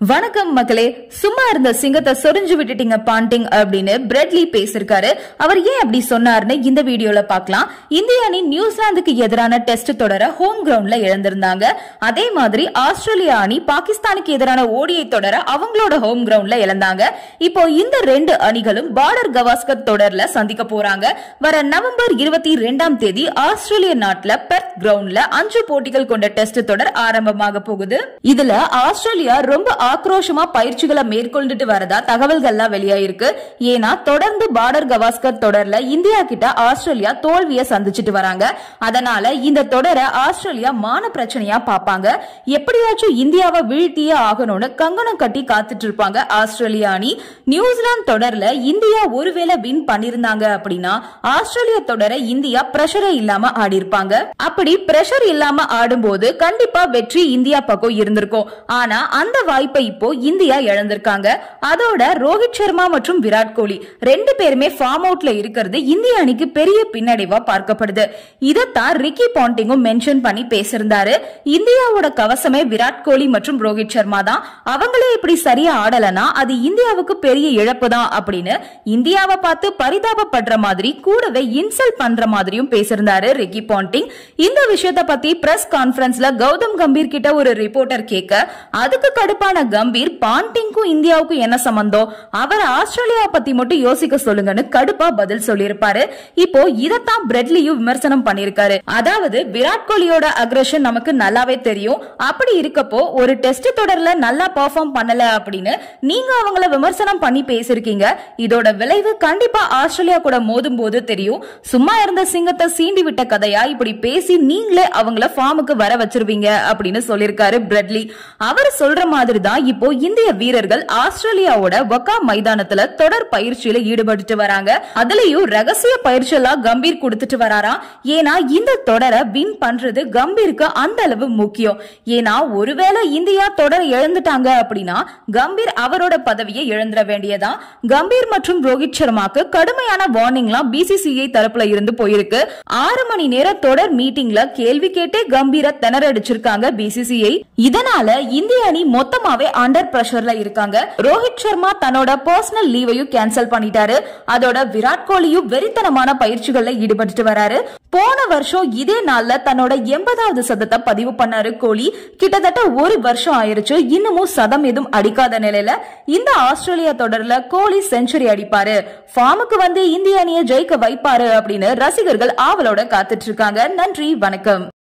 வணக்கம் மக்களே சும்மா இருந்த சிங்கத்தை சொரிஞ்சு விட்டுட்டீங்க பாண்டிங் அப்படின்னு பிரெட்லி பேசிருக்காரு அவர் ஏன் அப்படி சொன்னாருன்னு இந்த வீடியோல பார்க்கலாம் இந்திய அணி நியூசிலாந்துக்கு எதிரான டெஸ்ட் தொடர ஹோம் கிரவுண்ட்ல இழந்திருந்தாங்க அதே மாதிரி ஆஸ்திரேலியா அணி பாகிஸ்தானுக்கு எதிரான ஓடியை தொடர அவங்களோட ஹோம் கிரவுண்ட்ல இழந்தாங்க இப்போ இந்த ரெண்டு அணிகளும் பார்டர் கவாஸ்கர் தொடர்ல சந்திக்க போறாங்க வர நவம்பர் இருபத்தி ரெண்டாம் தேதி ஆஸ்திரேலிய நாட்டுல பெர்த் கிரவுண்ட்ல அஞ்சு போட்டிகள் கொண்ட டெஸ்ட் தொடர் ஆரம்பமாக போகுது இதுல ஆஸ்திரேலியா ரொம்ப ஆக்ரோஷமா பயிற்சிகளை மேற்கொண்டுட்டு வரதா தகவல்கள்லாம் வெளியாயிருக்கு ஏன்னா தொடர்ந்து பார்டர் கவாஸ்கர் தொடர்ல இந்தியா கிட்ட ஆஸ்திரேலியா தோல்வியை சந்திச்சுட்டு வராங்க அதனால இந்த தொடரை ஆஸ்திரேலியா மான பிரச்சனையா பாப்பாங்க எப்படியாச்சும் இந்தியாவை வீழ்த்தியே ஆகணும்னு கங்கணம் கட்டி காத்துட்டு இருப்பாங்க ஆஸ்திரேலியா அணி நியூசிலாந்து தொடர்ல இந்தியா ஒருவேளை வின் பண்ணிருந்தாங்க அப்படின்னா ஆஸ்திரேலியா தொடரை இந்தியா பிரஷரே இல்லாம ஆடி இருப்பாங்க அப்படி பிரஷர் இல்லாம ஆடும்போது கண்டிப்பா வெற்றி இந்தியா பக்கம் இருந்திருக்கும் ஆனா அந்த வாய்ப்பை இப்போ இந்தியா இழந்திருக்காங்க அதோட ரோஹித் சர்மா மற்றும் விராட் கோலி ரெண்டு பேருமே ஃபார்ம் அவுட்ல இருக்கிறது இந்திய அணிக்கு பெரிய பின்னடைவா பார்க்கப்படுது இதத்தான் ரிக்கி பாண்டிங்கும் மென்ஷன் பண்ணி பேசியிருந்தாரு இந்தியாவோட கவசமே விராட் கோலி மற்றும் ரோஹித் சர்மா தான் அவங்களே இப்படி சரியா ஆடலனா அது இந்தியாவுக்கு பெரிய இழப்பு தான் அப்படின்னு இந்தியாவை பார்த்து பரிதாபப்படுற மாதிரி கூடவே இன்சல்ட் பண்ற மாதிரியும் பேசியிருந்தாரு ரிக்கி பாண்டிங் இந்த விஷயத்த பத்தி பிரஸ் கான்பரன்ஸ்ல கௌதம் கம்பீர் கிட்ட ஒரு ரிப்போர்ட்டர் கேட்க அதுக்கு கடுப்பான கம்பீர் பாண்டிங்க்கும் இந்தியாவுக்கும் என்ன சம்பந்தம் அவர் ஆஸ்திரேலியா பத்தி மட்டும் யோசிக்க சொல்லுங்கன்னு கடுப்பா பதில் சொல்லியிருப்பாரு இப்போ இதத்தான் பிரெட்லியும் விமர்சனம் பண்ணிருக்காரு அதாவது விராட் கோலியோட அக்ரஷன் நமக்கு நல்லாவே தெரியும் அப்படி இருக்கப்போ ஒரு டெஸ்ட் தொடர்ல நல்லா பெர்ஃபார்ம் பண்ணல அப்படின்னு நீங்க அவங்கள விமர்சனம் பண்ணி பேசிருக்கீங்க இதோட விளைவு கண்டிப்பா ஆஸ்திரேலியா கூட மோதும் போது தெரியும் சும்மா இருந்த சிங்கத்தை சீண்டி விட்ட கதையா இப்படி பேசி நீங்களே அவங்கள ஃபார்முக்கு வர வச்சிருவீங்க அப்படின்னு சொல்லிருக்காரு பிரெட்லி அவர் சொல்ற மாதிரி தான் இப்போ இந்திய வீரர்கள் ஆஸ்திரேலியாவோட வக்கா மைதானத்துல தொடர் பயிற்சியில ஈடுபட்டு வராங்க அதுலயும் ரகசிய பயிற்சி எல்லாம் கம்பீர் கொடுத்துட்டு வராராம் ஏன்னா இந்த தொடரை வின் பண்றது கம்பீருக்கு அந்த அளவு முக்கியம் ஏன்னா ஒருவேளை இந்தியா தொடர் இழந்துட்டாங்க அப்படின்னா கம்பீர் அவரோட பதவியை இழந்துட வேண்டியதான் கம்பீர் மற்றும் ரோஹித் சர்மாக்கு கடுமையான வார்னிங்லாம் பிசிசிஐ தரப்புல இருந்து போயிருக்கு ஆறு மணி நேர தொடர் மீட்டிங்ல கேள்வி கேட்டே கம்பீர திணறடிச்சிருக்காங்க பிசிசிஐ இதனால இந்திய அணி மொத்தமாவே அண்டர் பிரஷர்ல இருக்காங்க ரோஹித் சர்மா தன்னோட பர்சனல் லீவையும் கேன்சல் பண்ணிட்டாரு அதோட விராட் கோலியும் வெறித்தனமான பயிற்சிகள்ல ஈடுபட்டு வராரு போன வருஷம் இதே நாள்ல தன்னோட எண்பதாவது சதத்தை பதிவு பண்ணாரு கோலி கிட்டத்தட்ட ஒரு வருஷம் ஆயிருச்சு இன்னமும் சதம் எதுவும் அடிக்காத நிலையில இந்த ஆஸ்திரேலியா தொடர்ல கோலி செஞ்சுரி அடிப்பாரு ஃபார்முக்கு வந்து இந்திய அணியை ஜெயிக்க வைப்பாரு அப்படின்னு ரசிகர்கள் ஆவலோட காத்துட்டு இருக்காங்க நன்றி வணக்கம்